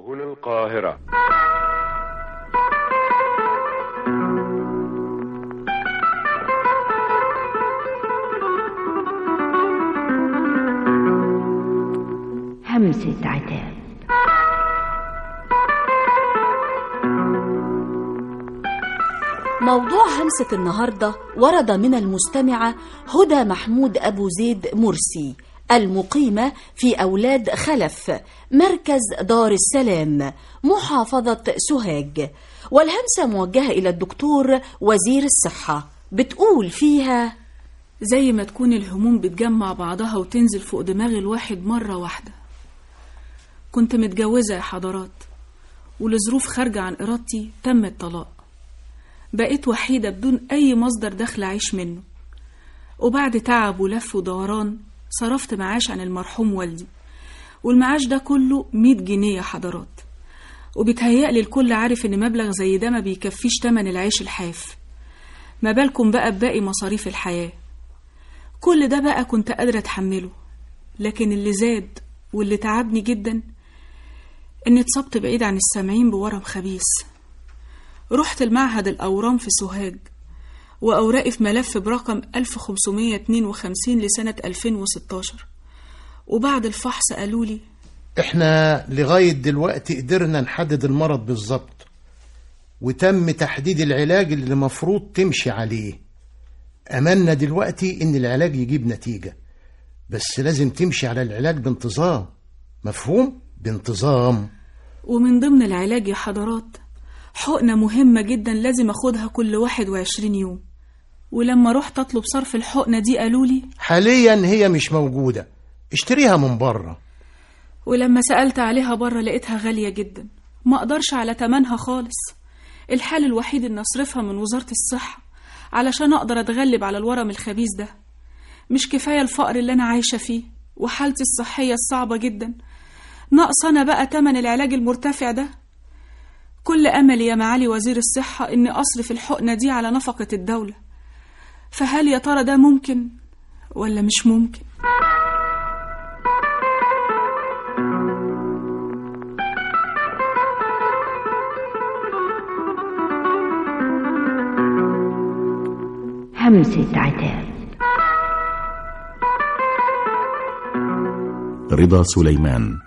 هنا القاهرة همسة عتاب موضوع همسة النهاردة ورد من المستمعة هدى محمود أبو زيد مرسي المقيمة في أولاد خلف مركز دار السلام محافظة سوهاج والهمسة موجهة إلى الدكتور وزير الصحة بتقول فيها زي ما تكون الهموم بتجمع بعضها وتنزل فوق دماغ الواحد مرة واحدة كنت متجوزة يا حضرات ولظروف خارجة عن إرادتي تم الطلاق بقيت وحيدة بدون أي مصدر دخل أعيش منه وبعد تعب ولف ودوران صرفت معاش عن المرحوم والدي والمعاش ده كله مية جنيه يا حضرات وبيتهيألي الكل عارف إن مبلغ زي ده ما بيكفيش تمن العيش الحاف ما بالكم بقى بباقي مصاريف الحياة كل ده بقى كنت قادرة أتحمله لكن اللي زاد واللي تعبني جدا إني اتصبت بعيد عن السامعين بورم خبيث رحت المعهد الأورام في سوهاج وأوراقي في ملف برقم 1552 لسنة 2016 وبعد الفحص قالوا لي احنا لغاية دلوقتي قدرنا نحدد المرض بالظبط وتم تحديد العلاج اللي المفروض تمشي عليه أملنا دلوقتي إن العلاج يجيب نتيجة بس لازم تمشي على العلاج بانتظام مفهوم؟ بانتظام ومن ضمن العلاج يا حضرات حقنة مهمة جدا لازم أخدها كل 21 يوم ولما رحت أطلب صرف الحقنة دي قالوا لي حاليا هي مش موجودة اشتريها من بره ولما سألت عليها بره لقيتها غالية جدا ما أقدرش على تمنها خالص الحل الوحيد إن أصرفها من وزارة الصحة علشان أقدر أتغلب على الورم الخبيث ده مش كفاية الفقر اللي أنا عايشة فيه وحالتي الصحية الصعبة جدا ناقص أنا بقى تمن العلاج المرتفع ده كل أملي يا معالي وزير الصحة إني أصرف الحقنة دي على نفقة الدولة فهل يا ترى ده ممكن ولا مش ممكن همسة عتاب رضا سليمان